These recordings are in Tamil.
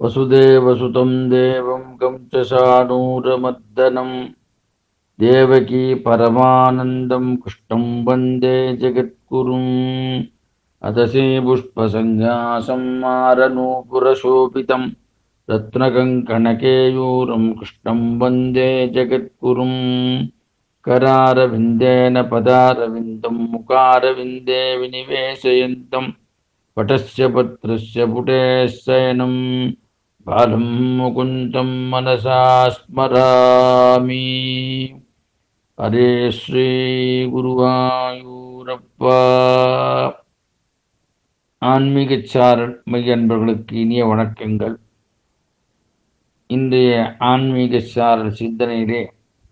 वसुदेवसुतं देवं कंसशानूरमर्दनं देवकी परमानन्दं कृष्णं वन्दे जगद्गुरुम् अतसे पुष्पसङ्घासं मारनूपुरशोभितं रत्नकङ्कणकेयूरं कृष्णं वन्दे जगद्गुरुम् करारविन्देन पदारविन्दं मुखारविन्दे विनिवेशयन्तं पटस्य पत्रस्य पुटे शयनं बालं मुकुन्दं मनसा स्मरामि हरे ஸ்ரீகுருவாயூரப்பா ஆன்மீகச்சாரல் மெய் அன்பர்களுக்கு இனிய வணக்கங்கள் இன்றைய ஆன்மீக சாரல் சிந்தனையிலே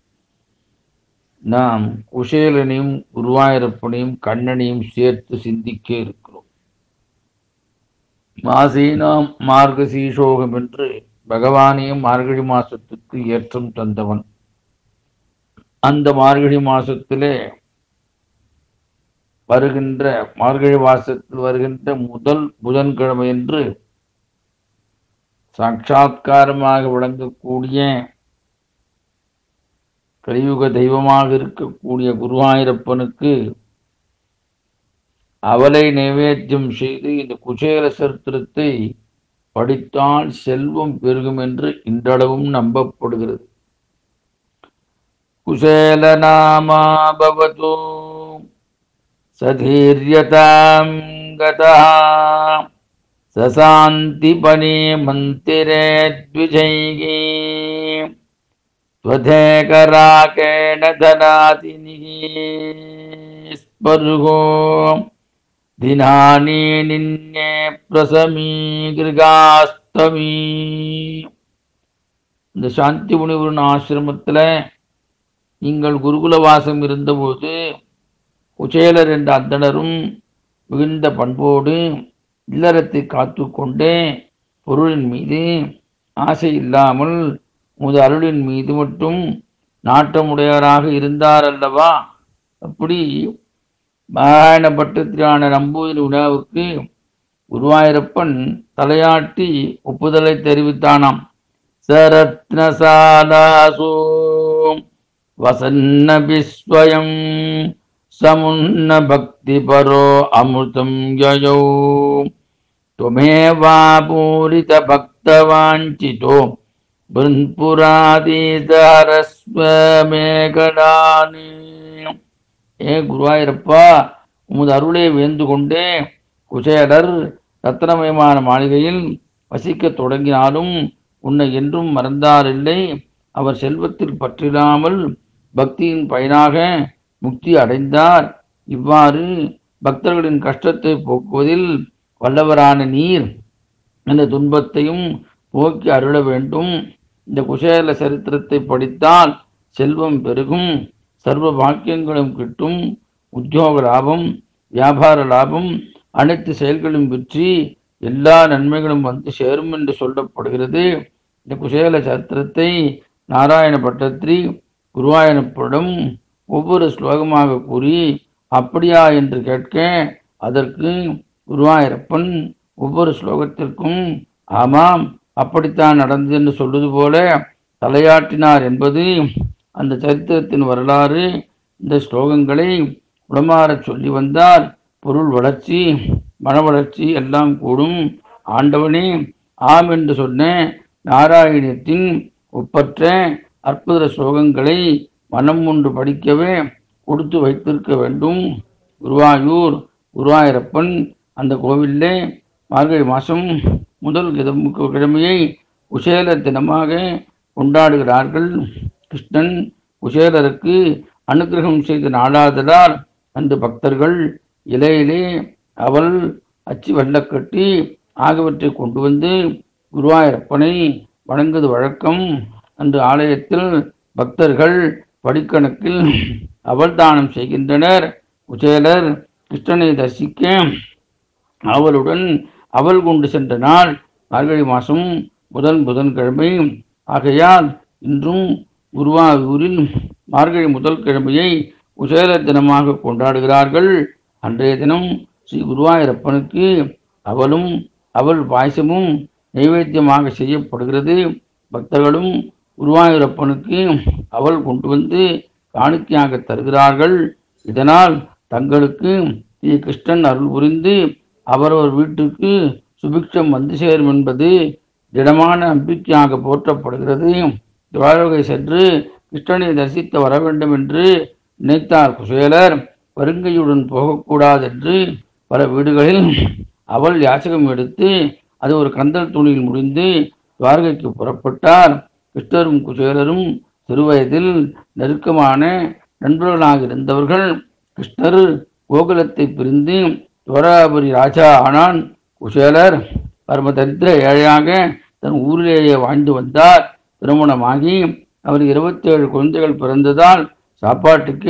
நாம் குசேலனையும் குருவாயூரப்பனையும் கண்ணனையும் சேர்த்து சிந்திக்க இருக்கிறோம் மாசீனாம் மார்கசீஷோகம் என்று பகவானையும் மார்கழி மாசத்துக்கு ஏற்றம் தந்தவன் அந்த மார்கழி மாசத்திலே வருகின்ற மார்கழி மாசத்தில் வருகின்ற முதல் புதன்கிழமை என்று சாட்சாத்காரமாக விளங்கக்கூடிய கலியுக தெய்வமாக இருக்கக்கூடிய குருவாயூரப்பனுக்கு அவலை நைவேத்தியம் செய்து இந்த குசேல சரித்திரத்தை படித்தால் செல்வம் பெருகும் என்று இன்றளவும் நம்பப்படுகிறது குசேலநாமா பவது சதீர்யதாம் கதா சசாந்திபனே மந்திரே द्विजैः त्वथेकराकेण धनातिनिः स्पर्गो தினானி நின்னே பிரசமீ கிருகாஸ்தமி இந்த சாந்தி முனிவரின் ஆசிரமத்தில் நீங்கள் குருகுல வாசம் இருந்தபோது குச்சேலர் என்ற அந்தணரும் மிகுந்த பண்போடு இல்லறத்தை காத்து கொண்டே பொருளின் மீது ஆசை இல்லாமல் முது அருளின் மீது மட்டும் நாட்டமுடையவராக இருந்தார் அல்லவா அப்படி மாகாண பட்டத்திலான நம்பூதிரி விழாவுக்கு குருவாயூரப்பன் தலையாட்டி ஒப்புதலை தெரிவித்தானாம் சரத்னசாலாசோ வசன்ன விஸ்வயம் சமுன்ன பக்தி பரோ அமிர்தம் யயோ त्वमेवा पूरित भक्तवाञ्छितो பிருன்புராதீதரஸ்வமேகடானி ஏ குருவாயிரப்பா உமது அருளை வேந்து கொண்டே குசேலர் ரத்னமயமான மாளிகையில் வசிக்கத் தொடங்கினாலும் உன்னை என்றும் மறந்தாரில்லை அவர் செல்வத்தில் பற்றிடாமல் பக்தியின் பயனாக முக்தி அடைந்தார் இவ்வாறு பக்தர்களின் கஷ்டத்தை போக்குவதில் வல்லவரான நீர் அந்த துன்பத்தையும் போக்கி அருள வேண்டும் இந்த குசேல சரித்திரத்தை படித்தால் செல்வம் பெருகும் சர்வ பாக்கியங்களும் கிட்டும் உத்தியோக லாபம் வியாபார லாபம் அனைத்து செயல்களும் வெற்றி எல்லா நன்மைகளும் வந்து சேரும் என்று சொல்லப்படுகிறது இந்த குசேல சரித்திரத்தை நாராயண பட்டத்திரி குருவாயனப்படும் ஒவ்வொரு ஸ்லோகமாக கூறி அப்படியா என்று கேட்க அதற்கு குருவாயூரப்பன் ஒவ்வொரு ஸ்லோகத்திற்கும் ஆமாம் அப்படித்தான் நடந்தது என்று சொல்வது போல தலையாட்டினார் என்பது அந்த சரித்திரத்தின் வரலாறு இந்த ஸ்லோகங்களை உடமாறச் சொல்லி வந்தால் பொருள் வளர்ச்சி மன வளர்ச்சி எல்லாம் கூடும் ஆண்டவனே ஆம் என்று சொன்ன நாராயணத்தின் ஒப்பற்ற அற்புத ஸ்லோகங்களை மனம் ஒன்று படிக்கவே கொடுத்து வைத்திருக்க வேண்டும் குருவாயூர் குருவாயூரப்பன் அந்த கோவிலே மார்கழி மாதம் முதல் கிழமையை குசேல தினமாக கொண்டாடுகிறார்கள் கிருஷ்ணன் குசேலருக்கு அனுகிரகம் செய்த நாளாததால் அந்த பக்தர்கள் இலையிலே அவள் அச்சு வெள்ளக்கட்டி ஆகியவற்றை கொண்டு வந்து குருவாயூரப்பனை வணங்குவது வழக்கம் அந்த ஆலயத்தில் பக்தர்கள் படிக்கணக்கில் அவள் தானம் செய்கின்றனர் குசேலர் கிருஷ்ணனை தரிசிக்க அவளுடன் அவள் கொண்டு சென்ற நாள் மார்கழி மாதம் முதல் புதன்கிழமை ஆகையால் இன்றும் குருவாயூரில் மார்கழி முதல் கிழமையை குசேல தினமாக கொண்டாடுகிறார்கள் அன்றைய தினம் ஸ்ரீ குருவாயூரப்பனுக்கு அவளும் அவள் பாயசமும் நைவேத்தியமாக செய்யப்படுகிறது பக்தர்களும் குருவாயூரப்பனுக்கு அவள் கொண்டு வந்து காணிக்கையாக தருகிறார்கள் இதனால் தங்களுக்கு ஸ்ரீ கிருஷ்ணன் அருள் புரிந்து அவரவர் வீட்டுக்கு சுபிக்ஷம் வந்து சேரும் என்பது திடமான நம்பிக்கையாக போற்றப்படுகிறது துவாரகை சென்று கிருஷ்ணனை தரிசித்து வர வேண்டும் என்று நினைத்தார் குசேலர் வருங்கையுடன் போகக்கூடாது என்று பல வீடுகளில் அவள் யாசகம் எடுத்து அது ஒரு கந்தல் துணியில் முடிந்து துவாரகைக்கு புறப்பட்டார் கிருஷ்ணரும் குசேலரும் சிறுவயதில் நெருக்கமான நண்பர்களாக இருந்தவர்கள் கிருஷ்ணர் கோகுலத்தை பிரிந்து துவராபுரி ராஜா ஆனான் குசேலர் பரம தரித்திர ஏழையாக தன் ஊரிலேயே வாழ்ந்து வந்தார் திருமணமாகி அவர் இருபத்தேழு குழந்தைகள் பிறந்ததால் சாப்பாட்டுக்கு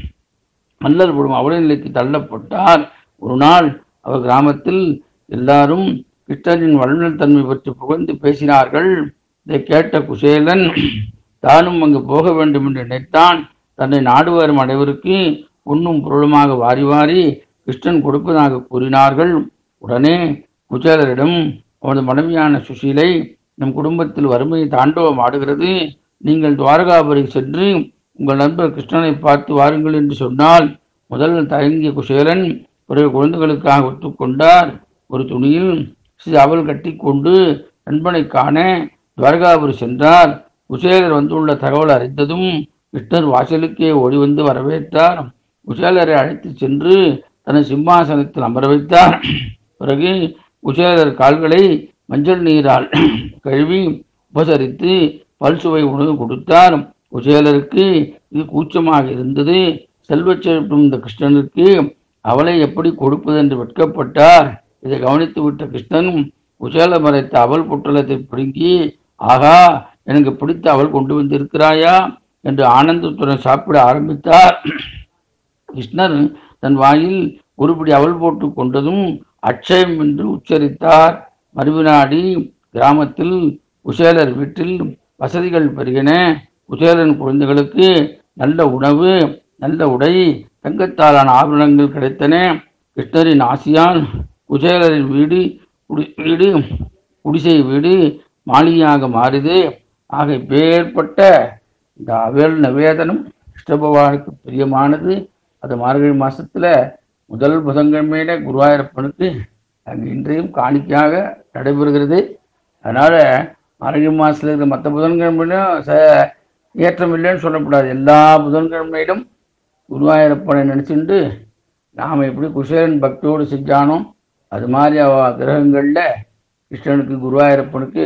அல்லல் படும் அவல நிலைக்கு தள்ளப்பட்டார் ஒரு நாள் அவர் கிராமத்தில் எல்லாரும் கிருஷ்ணரின் வல்லுநர் தன்மை பற்றி புகழ்ந்து பேசினார்கள் இதை கேட்ட குசேலன் தானும் அங்கு போக வேண்டும் என்று நினைத்தான் தன்னை நாடு வரும் அனைவருக்கு உண்ணும் பொருளுமாக வாரி வாரி கிருஷ்ணன் கொடுப்பதாக கூறினார்கள் உடனே குசேலரிடம் அவனது மனைவியான சுசீலை நம் குடும்பத்தில் வறுமை தாண்டவம் ஆடுகிறது நீங்கள் துவாரகாபுரி சென்று உங்கள் நண்பர் கிருஷ்ணனை பார்த்து வாருங்கள் என்று சொன்னால் முதல் தயங்கிய குசேலன் பிறகு குழந்தைகளுக்காக ஒத்துக்கொண்டார் ஒரு துணியில் சிறிது அவல் கட்டி கொண்டு நண்பனை காண துவாரகாபுரி சென்றார் குசேலர் வந்துள்ள தகவல் அறிந்ததும் கிருஷ்ணர் வாசலுக்கே ஓடி வந்து வரவேற்றார் குசேலரை அழைத்து சென்று தனது சிம்மாசனத்தில் அமர வைத்தார் பிறகு குசேலர் கால்களை மஞ்சள் நீரால் கழுவி உபசரித்து பல்சுவை உணவு கொடுத்தார் குசேலருக்கு இது கூச்சமாக இருந்தது செல்வச் செழிப்பும் இந்த கிருஷ்ணனுக்கு அவளை எப்படி கொடுப்பது என்று வெட்கப்பட்டார் இதை கவனித்து விட்ட கிருஷ்ணன் குசேல மறைத்த அவள் பொட்டலத்தை பிடுங்கி ஆகா எனக்கு பிடித்த அவள் கொண்டு வந்திருக்கிறாயா என்று ஆனந்தத்துடன் சாப்பிட ஆரம்பித்தார் கிருஷ்ணர் தன் வாயில் ஒருபடி அவள் போட்டு கொண்டதும் அட்சயம் என்று உச்சரித்தார் மறுவினாடி கிராமத்தில் குசேலர் வீட்டில் வசதிகள் பெருகின குசேலன் குழந்தைகளுக்கு நல்ல உணவு நல்ல உடை தங்கத்தாலான ஆபரணங்கள் கிடைத்தன கிருஷ்ணரின் ஆசியால் குசேலரின் வீடு குடி வீடு குடிசை வீடு மாளிகையாக மாறியது ஆக இப்பேற்பட்ட இந்த அவேல் நிவேதனம் கிருஷ்ண பகவானுக்கு பிரியமானது அது மார்கழி மாசத்துல முதல் புதன்கிழமையில குருவாயூரப்பனுக்கு அங்கு இன்றையும் காணிக்கையாக நடைபெறுகிறது அதனால மார்கழி மாசத்துல இருக்கிற மற்ற புதன்கிழமையிலும் ச ஏற்றம் இல்லைன்னு சொல்லக்கூடாது எல்லா புதன்கிழமையிலும் குருவாயூரப்பனை நினச்சிட்டு நாம் எப்படி குசேலன் பக்தியோடு செஞ்சானோ அது மாதிரி அவ கிரகங்களில் கிருஷ்ணனுக்கு குருவாயூரப்பனுக்கு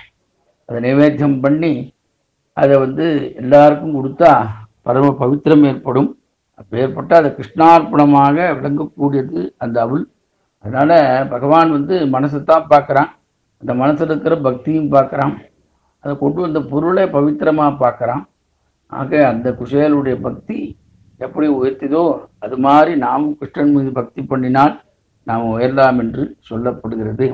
அதை நைவேத்தியம் பண்ணி அதை வந்து எல்லாருக்கும் கொடுத்தா பரம பவித்திரம் ஏற்படும் அப்போ ஏற்பட்டால் அது கிருஷ்ணார்ப்பணமாக விளங்கக்கூடியது அந்த அவுள் அதனால பகவான் வந்து மனசைத்தான் பார்க்குறான் அந்த மனசில் இருக்கிற பக்தியும் பார்க்குறான் அதை கொண்டு வந்த பொருளை பவித்திரமாக பார்க்குறான் ஆக அந்த குசேலுடைய பக்தி எப்படி உயர்த்திதோ அது மாதிரி நாமும் கிருஷ்ணன் மீது பக்தி பண்ணினால் நாம் உயரலாம் என்று சொல்லப்படுகிறது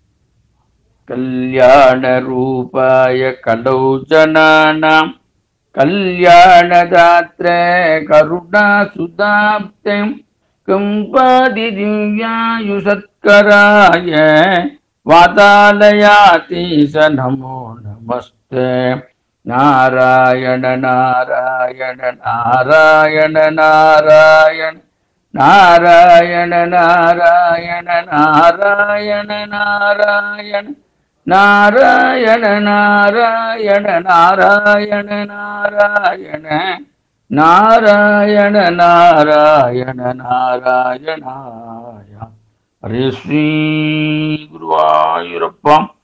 கல்யாண ரூபாய கலௌ ஜனானாம் கல்யாணதாத்ர கருணா சுதாப்தம் கம்பாதி திவ்யாயுஷத்கராய வாதாலயாதி ச நமோ நமஸ்தே நாராயண நாராயண நாராயண நாராயண நாராயண நாராயண நாராயண நாராயண நாராயண நாராயண நாராயண நாராயண நாராயண நாராயண நாராயணாய ஹரே ஸ்ரீ குருவாயூரப்பா